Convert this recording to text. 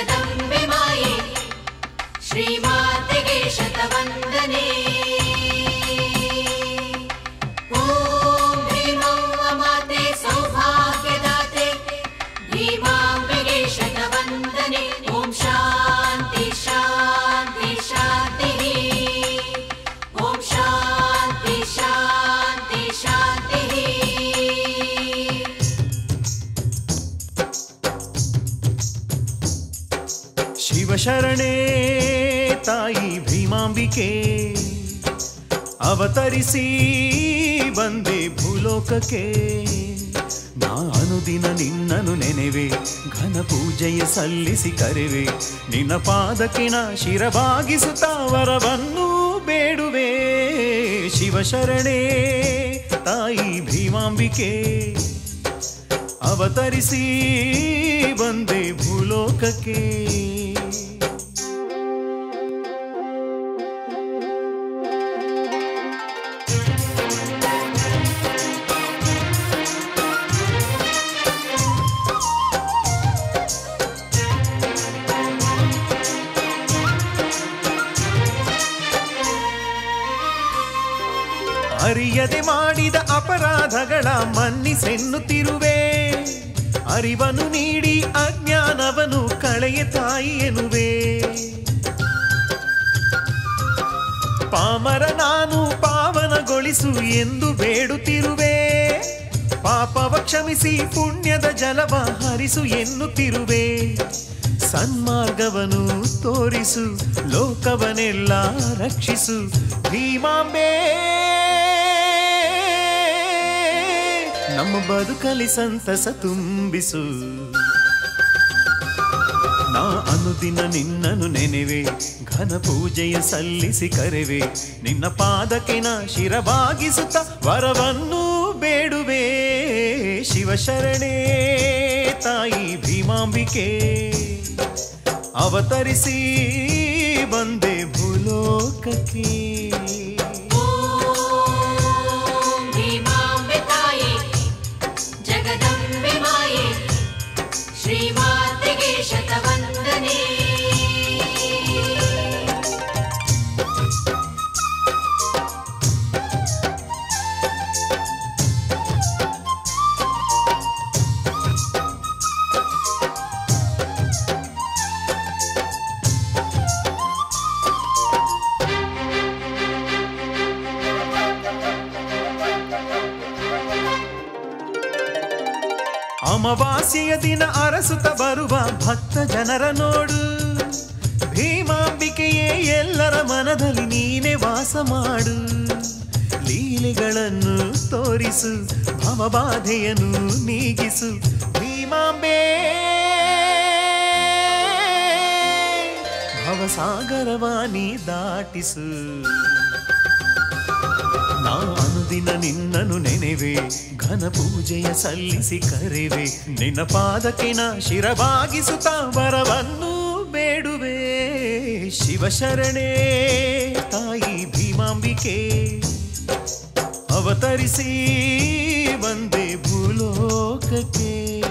ಜಗದಂಬೆ ಮಾಯೆ ಶ್ರೀಮಾತೆಗೆ ಶತವಂದನೆ ಓಂ ಭೀಮವ್ವ ಮಾತೆ ಸೌಭಾಗ್ಯದಾತೆ ಭೀಮಾಂಬೆಗೆ ಶತವಂದನೆ ಓಂ ಶಾಂತಿ ಶಾಂತಿ ಶಾಂತಿ ಓಂ ಶಾಂತಿ ಶಾಂತಿ ಶಾಂತಿ ಶಿವಶರಣೆ ತಾಯಿ ಭೀಮಾಂಬಿಕೆ ಅವತರಿಸಿ ಬಂದೆ ಭೂಲೋಕಕ್ಕೆ ನಾ ಅನುದಿನ ನಿನ್ನನು ನೆನೆವೆ ಘನ ಪೂಜೆಯ ಸಲ್ಲಿಸಿ ಕರೆವೆ ನಿನ್ನ ಪಾದಕ್ಕೆ ನಾ ಶಿರಭಾಗಿಸುತ್ತಾ ವರವನ್ನು ಬೇಡುವೆ ಶಿವಶರಣೆ ತಾಯಿ ಭೀಮಾಂಬಿಕೆ ಅವತರಿಸಿ ಬಂದೆ ಭೂಲೋಕಕ್ಕೆ ಅರಿಯದೆ ಮಾಡಿದ ಅಪರಾಧಗಳ ಮನ್ನಿಸೆನ್ನುತ್ತಿರುವೆ ಅರಿವನ್ನು ನೀಡಿ ಅಜ್ಞಾನವನ್ನು ಕಳೆಯ ತಾಯಿ ಎನ್ನುವೆ ಪಾಮರ ನಾನು ಪಾವನಗೊಳಿಸು ಎಂದು ಬೇಡುತ್ತಿರುವೆ ಪಾಪವ ಕ್ಷಮಿಸಿ ಪುಣ್ಯದ ಜಲವ ಹರಿಸು ಎನ್ನುತ್ತಿರುವೆ ಸನ್ಮಾರ್ಗವನ್ನು ತೋರಿಸು ಲೋಕವನ್ನೆಲ್ಲ ರಕ್ಷಿಸು ಭೀಮಾಂಬೆ ನಮ್ಮ ಬದುಕಲಿ ಸಂತಸ ತುಂಬಿಸು ನಾ ಅನುದಿನ ನಿನ್ನನು ನೆನೆವೆ ಘನ ಪೂಜೆಯ ಸಲ್ಲಿಸಿ ಕರೆವೆ ನಿನ್ನ ಪಾದಕ್ಕೆ ನಾ ಶಿರಭಾಗಿಸುತ್ತ ವರವನ್ನು ಬೇಡುವೆ ಶಿವಶರಣೆ ತಾಯಿ ಭೀಮಾಂಬಿಕೆ ಅವತರಿಸಿ ಬಂದೆ ಭೂಲೋಕಕ್ಕೆ ಓಂ ಭೀಮಾಂಬೆ ತಾಯೇ ಜಗದಂಬೆ ಮಾಯೆ ಶ್ರೀಮಾತೆಗೆ ಶತವಂದನೆ ಅಮಾವಾಸ್ಯೆಯ ದಿನ ಅರಸುತ್ತ ಬರುವ ಭಕ್ತ ಜನರ ನೋಡು ಭೀಮಾಂಬಿಕೆಯೇ ಎಲ್ಲರ ಮನದಲ್ಲಿ ನೀನೆ ವಾಸ ಮಾಡು ಲೀಲೆಗಳನ್ನು ತೋರಿಸು ಭವಬಾಧೆಯನ್ನು ನೀಗಿಸು ಭೀಮಾಂಬೆ ಭವಸಾಗರವಾನಿ ದಾಟಿಸು ನಾ ಅನುದಿನ ನಿನ್ನನು ನೆನೆವೆ ಘನ ಪೂಜೆಯ ಸಲ್ಲಿಸಿ ಕರೆವೆ ನಿನ್ನ ಪಾದಕ್ಕೆ ನಾ ಶಿರಭಾಗಿಸುತ್ತ ವರವನ್ನು ಬೇಡುವೆ ಶಿವಶರಣೆ ತಾಯಿ ಭೀಮಾಂಬಿಕೆ ಅವತರಿಸಿ ಬಂದೆ ಭೂಲೋಕಕ್ಕೆ